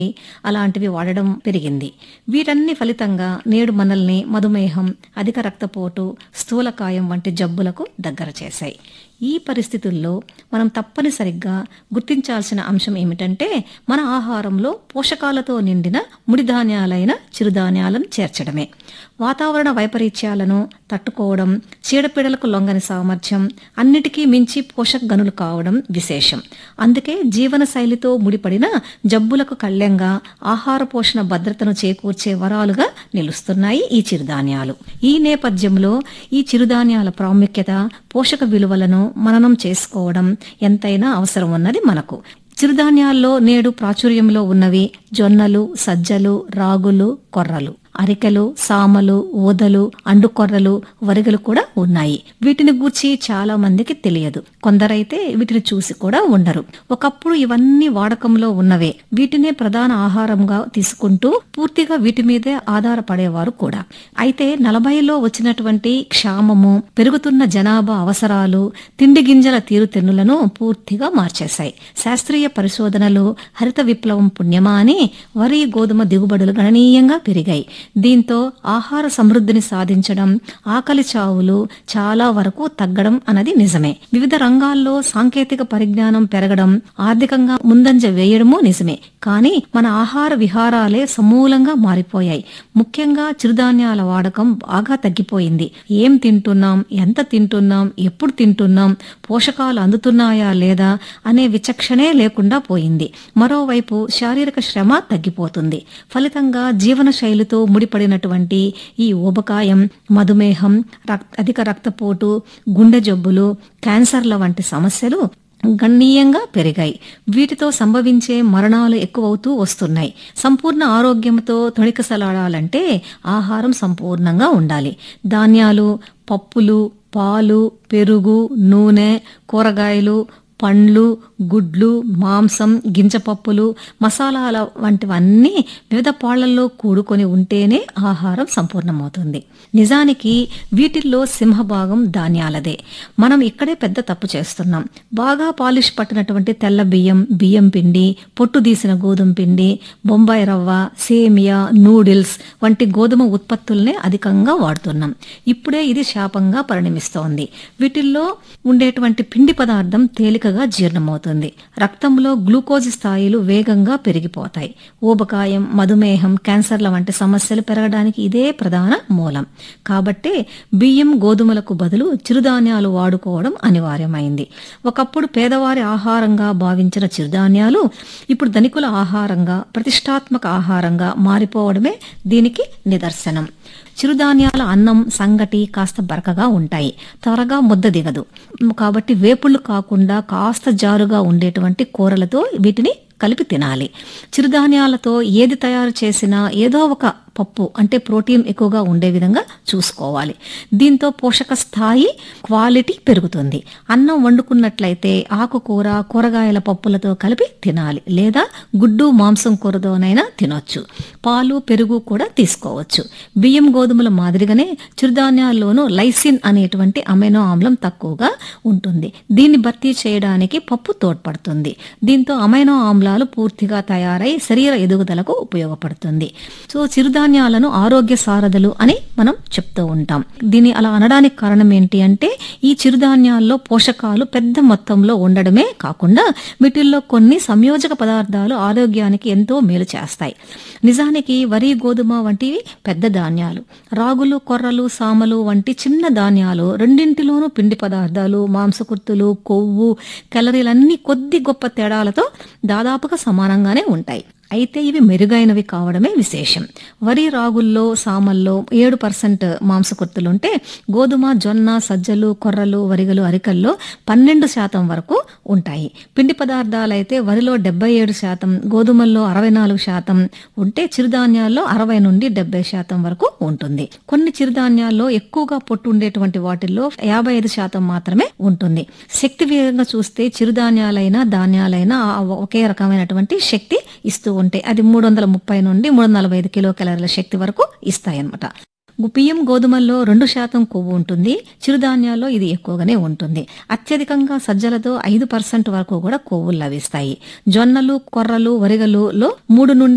అలాంటివి వాడడం పెరిగింది వీటన్ని ఫలితంగా నేడు మనల్ని మధుమేహం అధిక రక్తపోటు స్థూలకాయం వంటి జబ్బులకు దగ్గర చేశాయి ఈ పరిస్థితుల్లో మనం తప్పనిసరిగా గుర్తించాల్సిన అంశం ఏమిటంటే మన ఆహారంలో పోషకాలతో నిండిన ముడిధాన్యాలైన చిరుధాన్యాలను చేర్చడమే వాతావరణ వైపరీత్యాలను తట్టుకోవడం చీడపీడలకు లొంగని సామర్థ్యం అన్నిటికీ మించి పోషక గనులు కావడం విశేషం అందుకే జీవన శైలితో ముడిపడిన జబ్బులకు కళ్యంగా ఆహార పోషణ భద్రతను చేకూర్చే వరాలుగా నిలుస్తున్నాయి ఈ చిరుధాన్యాలు ఈ నేపథ్యంలో ఈ చిరుధాన్యాల ప్రాముఖ్యత పోషక విలువలను మననం చేసుకోవడం ఎంతైనా అవసరం ఉన్నది మనకు చిరుధాన్యాల్లో నేడు ప్రాచుర్యంలో ఉన్నవి జొన్నలు సజ్జలు రాగులు కొర్రలు అరికెలు సామలు ఊదలు అండుకొర్రలు వరిగలు కూడా ఉన్నాయి వీటిని గూర్చి చాలా మందికి తెలియదు కొందరైతే వీటిని చూసి కూడా ఉండరు ఒకప్పుడు ఇవన్నీ వాడకంలో ఉన్నవే వీటినే ప్రధాన ఆహారంగా తీసుకుంటూ పూర్తిగా వీటి మీదే ఆధారపడేవారు కూడా అయితే నలభైలో వచ్చినటువంటి క్షామము పెరుగుతున్న జనాభా అవసరాలు తిండి గింజల తీరుతెన్నులను పూర్తిగా మార్చేశాయి శాస్త్రీయ పరిశోధనలు హరిత విప్లవం పుణ్యమా అని వరి గోధుమ దిగుబడులు గణనీయంగా పెరిగాయి దీంతో ఆహార సమృద్ధిని సాధించడం ఆకలి చావులు చాలా వరకు తగ్గడం అన్నది నిజమే వివిధ రంగాల్లో సాంకేతిక పరిజ్ఞానం పెరగడం ఆర్థికంగా ముందంజ వేయడమూ నిజమే కానీ మన ఆహార విహారాలే సమూలంగా మారిపోయాయి ముఖ్యంగా చిరుధాన్యాల వాడకం బాగా తగ్గిపోయింది ఏం తింటున్నాం ఎంత తింటున్నాం ఎప్పుడు తింటున్నాం పోషకాలు అందుతున్నాయా లేదా అనే విచక్షణే లేకుండా పోయింది మరోవైపు శారీరక శ్రమ తగ్గిపోతుంది ఫలితంగా జీవన శైలితో ముడిపడినటువంటి ఈ ఊబకాయం మధుమేహం రక్- అధిక రక్తపోటు గుండె జబ్బులు క్యాన్సర్ల వంటి సమస్యలు గణనీయంగా పెరిగాయి వీటితో సంభవించే మరణాలు ఎక్కువవుతూ వస్తున్నాయి సంపూర్ణ ఆరోగ్యంతో తొణికసలాడాలంటే ఆహారం సంపూర్ణంగా ఉండాలి ధాన్యాలు పప్పులు పాలు పెరుగు నూనె కూరగాయలు పండ్లు గుడ్లు మాంసం గింజపప్పులు మసాలాల వంటివన్నీ వివిధ పాళ్లలో కూడుకొని ఉంటేనే ఆహారం సంపూర్ణమవుతుంది నిజానికి వీటిల్లో సింహభాగం ధాన్యాలదే మనం ఇక్కడే పెద్ద తప్పు చేస్తున్నాం బాగా పాలిష్ పట్టినటువంటి తెల్ల బియ్యం బియ్యం పిండి పొట్టు తీసిన గోధుమ పిండి బొంబాయి రవ్వ సేమియా నూడిల్స్ వంటి గోధుమ ఉత్పత్తుల్నే అధికంగా వాడుతున్నాం ఇప్పుడే ఇది శాపంగా పరిణమిస్తోంది వీటిల్లో ఉండేటువంటి పిండి పదార్థం తేలికగా జీర్ణమవుతుంది రక్తంలో గ్లూకోజ్ స్థాయిలు వేగంగా పెరిగిపోతాయి ఊబకాయం మధుమేహం క్యాన్సర్ల వంటి సమస్యలు పెరగడానికి ఇదే ప్రధాన మూలం కాబట్టే బియ్యం గోధుమలకు బదులు చిరుధాన్యాలు వాడుకోవడం అనివార్యమైంది ఒకప్పుడు పేదవారి ఆహారంగా భావించిన చిరుధాన్యాలు ఇప్పుడు ధనికుల ఆహారంగా ప్రతిష్టాత్మక ఆహారంగా మారిపోవడమే దీనికి నిదర్శనం చిరుధాన్యాల అన్నం సంగటి కాస్త బరకగా ఉంటాయి త్వరగా ముద్ద దిగదు కాబట్టి వేపుళ్ళు కాకుండా కాస్త జారుగా ఉండేటువంటి కూరలతో వీటిని కలిపి తినాలి చిరుధాన్యాలతో ఏది తయారు చేసినా ఏదో ఒక పప్పు అంటే ప్రోటీన్ ఎక్కువగా ఉండే విధంగా చూసుకోవాలి దీంతో పోషక స్థాయి క్వాలిటీ పెరుగుతుంది అన్నం వండుకున్నట్లయితే ఆకుకూర కూరగాయల పప్పులతో కలిపి తినాలి లేదా గుడ్డు మాంసం కూరతోనైనా తినొచ్చు పాలు పెరుగు కూడా తీసుకోవచ్చు బియ్యం గోధుమల మాదిరిగానే చిరుధాన్యాల్లోనూ లైసిన్ అనేటువంటి అమైనో ఆమ్లం తక్కువగా ఉంటుంది దీన్ని భర్తీ చేయడానికి పప్పు తోడ్పడుతుంది దీంతో అమైనో ఆమ్లాలు పూర్తిగా తయారై శరీర ఎదుగుదలకు ఉపయోగపడుతుంది సో చిరుధాన్యాలను ఆరోగ్య సారథులు అని మనం చెప్తూ ఉంటాం దీన్ని అలా అనడానికి కారణం ఏంటి అంటే ఈ చిరుధాన్యాల్లో పోషకాలు పెద్ద మొత్తంలో ఉండడమే కాకుండా వీటిల్లో కొన్ని సంయోజక పదార్థాలు ఆరోగ్యానికి ఎంతో మేలు చేస్తాయి నిజానికి వరి గోధుమ వంటివి పెద్ద ధాన్యాలు రాగులు కొర్రలు సామలు వంటి చిన్న ధాన్యాలు రెండింటిలోనూ పిండి పదార్థాలు మాంసకృత్తులు కొవ్వు కెలరీలన్నీ కొద్ది గొప్ప తేడాలతో దాదాపుగా సమానంగానే ఉంటాయి అయితే ఇవి మెరుగైనవి కావడమే విశేషం వరి రాగుల్లో సామల్లో ఏడు పర్సెంట్ మాంసకృత్తులుంటే గోధుమ జొన్న సజ్జలు కొర్రలు వరిగలు అరికల్లో పన్నెండు శాతం వరకు ఉంటాయి పిండి పదార్థాలైతే వరిలో డెబ్బై ఏడు శాతం గోధుమల్లో అరవై నాలుగు శాతం ఉంటే చిరుధాన్యాల్లో అరవై నుండి డెబ్బై శాతం వరకు ఉంటుంది కొన్ని చిరుధాన్యాల్లో ఎక్కువగా పొట్టు ఉండేటువంటి వాటిల్లో యాభై ఐదు శాతం మాత్రమే ఉంటుంది శక్తి విధంగా చూస్తే చిరుధాన్యాలైనా ధాన్యాలైనా ఆ ఒకే రకమైనటువంటి శక్తి ఇస్తూ ఉంటాయి అది మూడు వందల ముప్పై నుండి మూడు వందల నలభై ఐదు కిలో క్యాలరీల శక్తి వరకు ఇస్తాయన్నమాట బియ్యం గోధుమల్లో రెండు శాతం కొవ్వు ఉంటుంది చిరుధాన్యాల్లో ఇది ఎక్కువగానే ఉంటుంది అత్యధికంగా సజ్జలతో ఐదు పర్సెంట్ వరకు కూడా కొవ్వులు లభిస్తాయి జొన్నలు కొర్రలు వరిగలులో మూడు నుండి